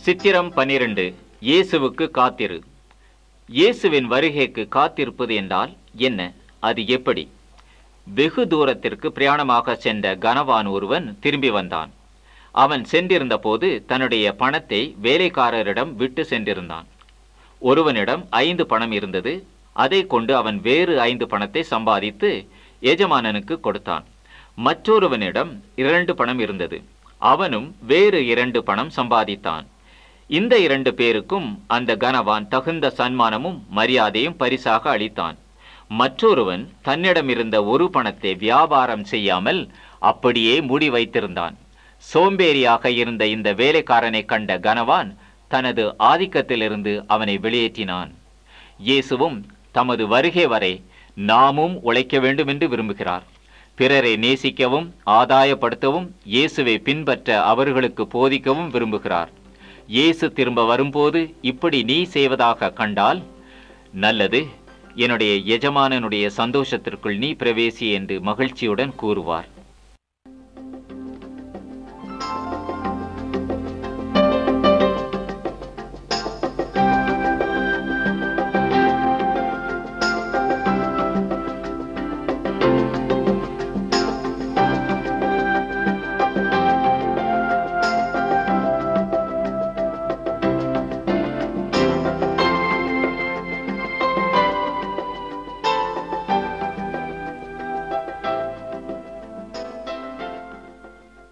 சித்திரம் பனிரெண்டு இயேசுவுக்கு காத்திரு இயேசுவின் வருகைக்கு காத்திருப்பது என்றால் என்ன அது எப்படி வெகு தூரத்திற்கு பிரயாணமாக சென்ற கனவான் ஒருவன் திரும்பி வந்தான் அவன் சென்றிருந்த போது தன்னுடைய பணத்தை வேலைக்காரரிடம் விட்டு சென்றிருந்தான் ஒருவனிடம் ஐந்து பணம் இருந்தது அதை கொண்டு அவன் வேறு ஐந்து பணத்தை சம்பாதித்து எஜமானனுக்கு கொடுத்தான் மற்றொருவனிடம் இரண்டு பணம் இருந்தது அவனும் வேறு இரண்டு பணம் சம்பாதித்தான் இந்த இரண்டு பேருக்கும் அந்த கனவான் தகுந்த சன்மானமும் மரியாதையும் பரிசாக அளித்தான் மற்றொருவன் தன்னிடமிருந்த ஒரு பணத்தை வியாபாரம் செய்யாமல் அப்படியே மூடி வைத்திருந்தான் சோம்பேறியாக இருந்த இந்த வேலைக்காரனை கண்ட கனவான் தனது ஆதிக்கத்திலிருந்து அவனை வெளியேற்றினான் இயேசுவும் தமது வருகை வரை நாமும் உழைக்க வேண்டும் என்று விரும்புகிறார் பிறரை நேசிக்கவும் ஆதாயப்படுத்தவும் இயேசுவை பின்பற்ற அவர்களுக்கு போதிக்கவும் விரும்புகிறார் இயேசு திரும்ப வரும்போது இப்படி நீ செய்வதாக கண்டால் நல்லது என்னுடைய எஜமானனுடைய சந்தோஷத்திற்குள் நீ பிரவேசி என்று மகிழ்ச்சியுடன் கூறுவார்